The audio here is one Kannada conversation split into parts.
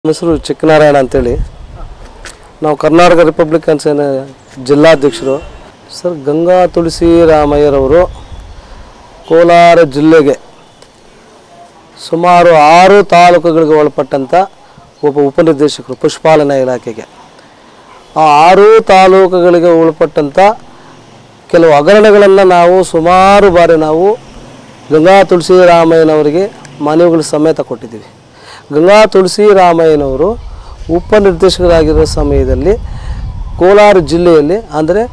ನನ್ನ ಹೆಸರು ಚಿಕ್ಕನಾರಾಯಣ ಅಂತೇಳಿ ನಾವು ಕರ್ನಾಟಕ ರಿಪಬ್ಲಿಕನ್ ಸೇನೆ ಜಿಲ್ಲಾಧ್ಯಕ್ಷರು ಸರ್ ಗಂಗಾ ತುಳಸಿ ರಾಮಯ್ಯರವರು ಕೋಲಾರ ಜಿಲ್ಲೆಗೆ ಸುಮಾರು ಆರು ತಾಲೂಕುಗಳಿಗೆ ಒಳಪಟ್ಟಂಥ ಒಬ್ಬ ಉಪನಿರ್ದೇಶಕರು ಪಶುಪಾಲನಾ ಇಲಾಖೆಗೆ ಆ ಆರು ತಾಲೂಕುಗಳಿಗೆ ಒಳಪಟ್ಟಂಥ ಕೆಲವು ಹಗರಣಗಳನ್ನು ನಾವು ಸುಮಾರು ಬಾರಿ ನಾವು ಗಂಗಾ ತುಳಸಿ ರಾಮಯ್ಯನವರಿಗೆ ಮನವಿಗಳು ಸಮೇತ ಕೊಟ್ಟಿದ್ದೀವಿ ಗಂಗಾ ತುಳಸಿ ರಾಮಯ್ಯನವರು ಉಪನಿರ್ದೇಶಕರಾಗಿರೋ ಸಮಯದಲ್ಲಿ ಕೋಲಾರ ಜಿಲ್ಲೆಯಲ್ಲಿ ಅಂದರೆ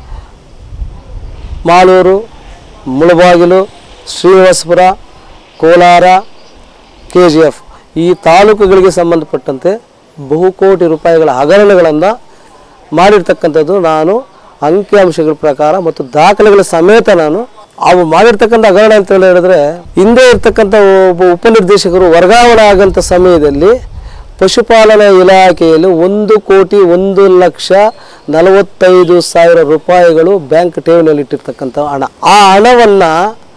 Malur Mulbagal Srinivaspur Kolar K G F ಈ ತಾಲೂಕುಗಳಿಗೆ ಸಂಬಂಧಪಟ್ಟಂತೆ ಬಹುಕೋಟಿ ರೂಪಾಯಿಗಳ ಹಗರಣಗಳನ್ನು ಮಾಡಿರ್ತಕ್ಕಂಥದ್ದು ನಾನು ಅಂಕಿಅಂಶಗಳ ಪ್ರಕಾರ ಮತ್ತು ದಾಖಲೆಗಳ ಸಮೇತ ನಾನು ಅವು ಮಾಡಿರ್ತಕ್ಕಂಥ ಹಗರಣ ಅಂತ ಹೇಳಿ ಹೇಳಿದ್ರೆ ಹಿಂದೆ ಇರ್ತಕ್ಕಂಥ ಒಬ್ಬ ಉಪನಿರ್ದೇಶಕರು ವರ್ಗಾವಣೆ ಆಗಂಥ ಸಮಯದಲ್ಲಿ ಪಶುಪಾಲನಾ ಇಲಾಖೆಯಲ್ಲಿ ಒಂದು ಕೋಟಿ ಒಂದು ಲಕ್ಷ ನಲವತ್ತೈದು ಸಾವಿರ ರೂಪಾಯಿಗಳು ಬ್ಯಾಂಕ್ ಠೇವಣಿಯಲ್ಲಿ ಇಟ್ಟಿರ್ತಕ್ಕಂಥ ಹಣ ಆ ಹಣವನ್ನು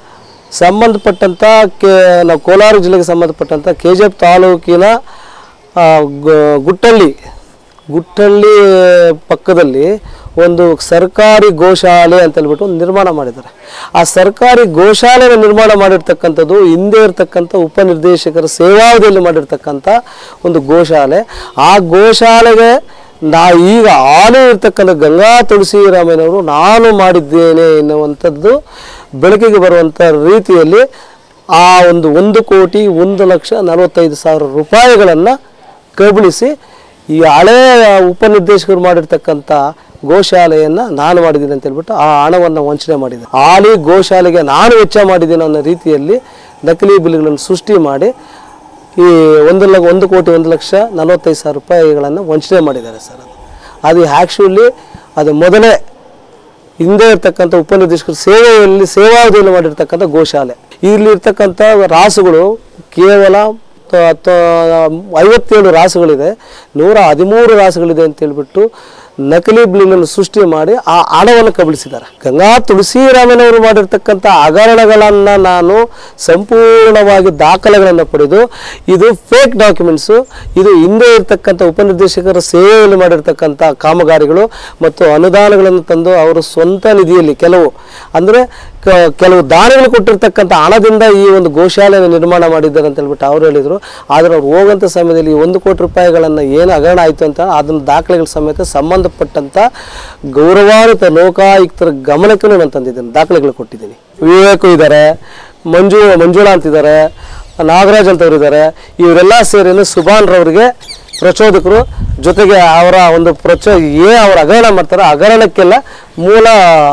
ಸಂಬಂಧಪಟ್ಟಂಥ ಕೆ ನಾವು ಕೋಲಾರ ಜಿಲ್ಲೆಗೆ ಸಂಬಂಧಪಟ್ಟಂಥ ಕೆ ಜಿ ಎಫ್ ತಾಲೂಕಿನ ಆ, ಗ- ಗುಟ್ಟಳ್ಳಿ ಗುಟ್ಟಳ್ಳಿ ಪಕ್ಕದಲ್ಲಿ ಒಂದು ಸರ್ಕಾರಿ ಗೋಶಾಲೆ ಅಂತ ಹೇಳ್ಬಿಟ್ಟು ಒಂದು ನಿರ್ಮಾಣ ಮಾಡಿದ್ದಾರೆ ಆ ಸರ್ಕಾರಿ ಗೋಶಾಲೆನ ನಿರ್ಮಾಣ ಮಾಡಿರ್ತಕ್ಕಂಥದ್ದು ಹಿಂದೆ ಇರ್ತಕ್ಕಂಥ ಉಪನಿರ್ದೇಶಕರ ಸೇವಾವಧಿಯಲ್ಲಿ ಮಾಡಿರ್ತಕ್ಕಂಥ ಒಂದು ಗೋಶಾಲೆ ಆ ಗೋಶಾಲೆಗೆ ನಾ ಈಗ ಆನೆ ಇರ್ತಕ್ಕಂಥ ಗಂಗಾ ತುಳಸಿರಾಮಯ್ಯನವರು ನಾನು ಮಾಡಿದ್ದೇನೆ ಎನ್ನುವಂಥದ್ದು ಬೆಳಕಿಗೆ ಬರುವಂಥ ರೀತಿಯಲ್ಲಿ ಆ ಒಂದು ಒಂದು ಕೋಟಿ ಒಂದು ಲಕ್ಷ ನಲವತ್ತೈದು ಸಾವಿರ ರೂಪಾಯಿಗಳನ್ನು ಕಬಳಿಸಿ ಈ ಹಳೆಯ ಉಪನಿರ್ದೇಶಕರು ಮಾಡಿರ್ತಕ್ಕಂಥ ಗೋಶಾಲೆಯನ್ನು ನಾನು ಮಾಡಿದ್ದೀನಿ ಅಂತ ಹೇಳ್ಬಿಟ್ಟು ಆ ಹಣವನ್ನು ವಂಚನೆ ಮಾಡಿದೆ ಹಾಲಿ ಗೋಶಾಲೆಗೆ ನಾನು ವೆಚ್ಚ ಮಾಡಿದ್ದೀನಿ ಅನ್ನೋ ರೀತಿಯಲ್ಲಿ ನಕಲಿ ಬಿಲ್ಗಳನ್ನು ಸೃಷ್ಟಿ ಮಾಡಿ ಈ ಒಂದು ಲ ಒಂದು ಕೋಟಿ ಒಂದು ಲಕ್ಷ ನಲವತ್ತೈದು ಸಾವಿರ ರೂಪಾಯಿಗಳನ್ನು ವಂಚನೆ ಮಾಡಿದ್ದಾರೆ ಸರ್ ಅದು ಅದು ಆ್ಯಕ್ಚುಲಿ ಅದು ಮೊದಲೇ ಹಿಂದೆ ಇರ್ತಕ್ಕಂಥ ಉಪನಿರ್ದೇಶಕರು ಸೇವೆಯಲ್ಲಿ ಸೇವಾವಧಿಯಲ್ಲಿ ಮಾಡಿರ್ತಕ್ಕಂಥ ಗೋಶಾಲೆ ಇಲ್ಲಿ ಇರ್ತಕ್ಕಂಥ ರಾಸುಗಳು ಕೇವಲ ತ- ತ- ಐವತ್ತೇಳು ರಾಸುಗಳಿದೆ ನೂರ ಹದಿಮೂರು ರಾಸುಗಳಿದೆ ಅಂತ ಹೇಳ್ಬಿಟ್ಟು ನಕಲಿ ಬಿಲ್ಲಿನಲ್ಲಿ ಸೃಷ್ಟಿ ಮಾಡಿ ಆ ಹಣವನ್ನು ಕಬಳಿಸಿದ್ದಾರೆ ಗಂಗಾ ತುಳಸಿರಾಮನವರು ಮಾಡಿರ್ತಕ್ಕಂಥ ಹಗರಣಗಳನ್ನು ನಾನು ಸಂಪೂರ್ಣವಾಗಿ ದಾಖಲೆಗಳನ್ನು ಪಡೆದು ಇದು ಫೇಕ್ ಡಾಕ್ಯುಮೆಂಟ್ಸು ಇದು ಹಿಂದೆ ಇರ್ತಕ್ಕಂಥ ಉಪನಿರ್ದೇಶಕರ ಸೇವೆಯಲ್ಲಿ ಮಾಡಿರ್ತಕ್ಕಂಥ ಕಾಮಗಾರಿಗಳು ಮತ್ತು ಅನುದಾನಗಳನ್ನು ತಂದು ಅವರು ಸ್ವಂತ ನಿಧಿಯಲ್ಲಿ ಕೆಲವು ಅಂದರೆ ಕ- ಕೆಲವು ದಾನಗಳು ಕೊಟ್ಟಿರ್ತಕ್ಕಂಥ ಹಣದಿಂದ ಈ ಒಂದು ಗೋಶಾಲೆಯನ್ನು ನಿರ್ಮಾಣ ಮಾಡಿದ್ದಾರೆ ಅಂತ ಹೇಳ್ಬಿಟ್ಟು ಅವ್ರು ಹೇಳಿದರು ಆದರೆ ಅವ್ರು ಹೋಗೋಂಥ ಸಮಯದಲ್ಲಿ ಈ ಒಂದು ಕೋಟಿ ರೂಪಾಯಿಗಳನ್ನು ಏನು ಹಗರಣ ಆಯಿತು ಅಂತ ಅದನ್ನು ದಾಖಲೆಗಳ ಸಮೇತ ಸಂಬಂಧಪಟ್ಟಂಥ ಗೌರವಾನ್ವಿತ ಲೋಕಾಯುಕ್ತರ ಗಮನಕ್ಕೂ ನಾನು ತಂದಿದ್ದೇನೆ ದಾಖಲೆಗಳು ಕೊಟ್ಟಿದ್ದೀನಿ ವಿವೇಕು ಇದ್ದಾರೆ ಮಂಜು ಮಂಜುಳಾ ಅಂತಿದ್ದಾರೆ ನಾಗರಾಜ್ ಅಂತವ್ರು ಇದ್ದಾರೆ ಇವರೆಲ್ಲ ಸೇರಿ ಸುಭಾನ್ರವ್ರಿಗೆ ಪ್ರಚೋದಕರು ಜೊತೆಗೆ ಅವರ ಒಂದು ಪ್ರಚೋ ಏ ಅವ್ರ ಹಗರಣ ಮಾಡ್ತಾರೆ ಹಗರಣಕ್ಕೆಲ್ಲ ಮೂಲ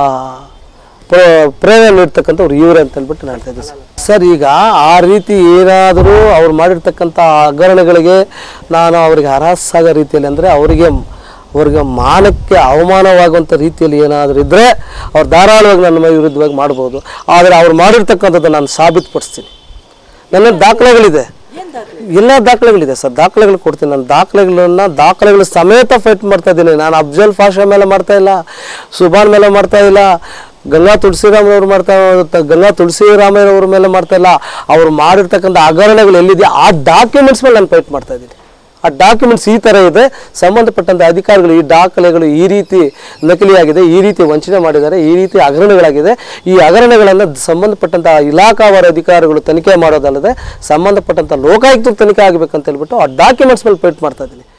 ಪ್ರ- ಪ್ರೇರಣೆ ನೀಡ್ತಕ್ಕಂಥವ್ರು ಇವರೇ ಅಂತ ಹೇಳ್ಬಿಟ್ಟು ನಾನು ಹೇಳ್ತಾ ಇದ್ದೆ ಸರ್ ಸರ್ ಈಗ ಆ ರೀತಿ ಏನಾದರೂ ಅವ್ರು ಮಾಡಿರ್ತಕ್ಕಂಥ ಹಗರಣಗಳಿಗೆ ನಾನು ಅವರಿಗೆ ಹರಾಸಾಗೋ ರೀತಿಯಲ್ಲಿ ಅಂದರೆ ಅವರಿಗೆ ಅವ್ರಿಗೆ ಮಾನಕ್ಕೆ ಅವಮಾನವಾಗುವಂಥ ರೀತಿಯಲ್ಲಿ ಏನಾದರೂ ಇದ್ದರೆ ಅವ್ರು ಧಾರಾಳವಾಗಿ ನನ್ನ ಮೇಲೆ ವಿರುದ್ಧವಾಗಿ ಮಾಡ್ಬೋದು ಆದರೆ ಅವ್ರು ಮಾಡಿರ್ತಕ್ಕಂಥದ್ದು ನಾನು ಸಾಬೀತುಪಡಿಸ್ತೀನಿ ನನ್ನ ದಾಖಲೆಗಳಿದೆ ಎಲ್ಲ ದಾಖಲೆಗಳಿದೆ ಸರ್ ದಾಖಲೆಗಳು ಕೊಡ್ತೀನಿ ನಾನು ದಾಖಲೆಗಳನ್ನ ದಾಖಲೆಗಳ ಸಮೇತ ಫೈಟ್ ಮಾಡ್ತಾ ಇದ್ದೀನಿ ನಾನು ಅಫ್ಜಲ್ ಫಾಷಾ ಮೇಲೆ ಮಾಡ್ತಾ ಇಲ್ಲ ಸುಭಾನ್ ಮೇಲೆ ಮಾಡ್ತಾ ಇಲ್ಲ ಗಂಗಾ ತುಳಸಿರಾಮಯ್ಯವ್ರು ಮಾಡ್ತಾ ತ- ಗಂಗಾ ತುಳಸಿರಾಮಯ್ಯವ್ರ ಮೇಲೆ ಮಾಡ್ತಾ ಇಲ್ಲ ಅವ್ರು ಮಾಡಿರ್ತಕ್ಕಂಥ ಹಗರಣಗಳು ಎಲ್ಲಿದೆ ಆ ಡಾಕ್ಯುಮೆಂಟ್ಸ್ ಮೇಲೆ ನಾನು ಫೈಟ್ ಮಾಡ್ತಾ ಇದ್ದೀನಿ ಆ ಡಾಕ್ಯುಮೆಂಟ್ಸ್ ಈ ಥರ ಇದೆ ಸಂಬಂಧಪಟ್ಟಂಥ ಅಧಿಕಾರಿಗಳು ಈ ದಾಖಲೆಗಳು ಈ ರೀತಿ ನಕಲಿಯಾಗಿದೆ ಈ ರೀತಿ ವಂಚನೆ ಮಾಡಿದ್ದಾರೆ ಈ ರೀತಿ ಹಗರಣಗಳಾಗಿದೆ ಈ ಹಗರಣಗಳನ್ನು ಸಂಬಂಧಪಟ್ಟಂಥ ಇಲಾಖಾವಾರ ಅಧಿಕಾರಿಗಳು ತನಿಖೆ ಮಾಡೋದಲ್ಲದೆ ಸಂಬಂಧಪಟ್ಟಂಥ ಲೋಕಾಯುಕ್ತರು ತನಿಖೆ ಆಗಬೇಕಂತ ಹೇಳ್ಬಿಟ್ಟು ಆ ಡಾಕ್ಯುಮೆಂಟ್ಸ್ ಮೇಲೆ ಫೈಟ್ ಮಾಡ್ತಾ ಇದ್ದೀನಿ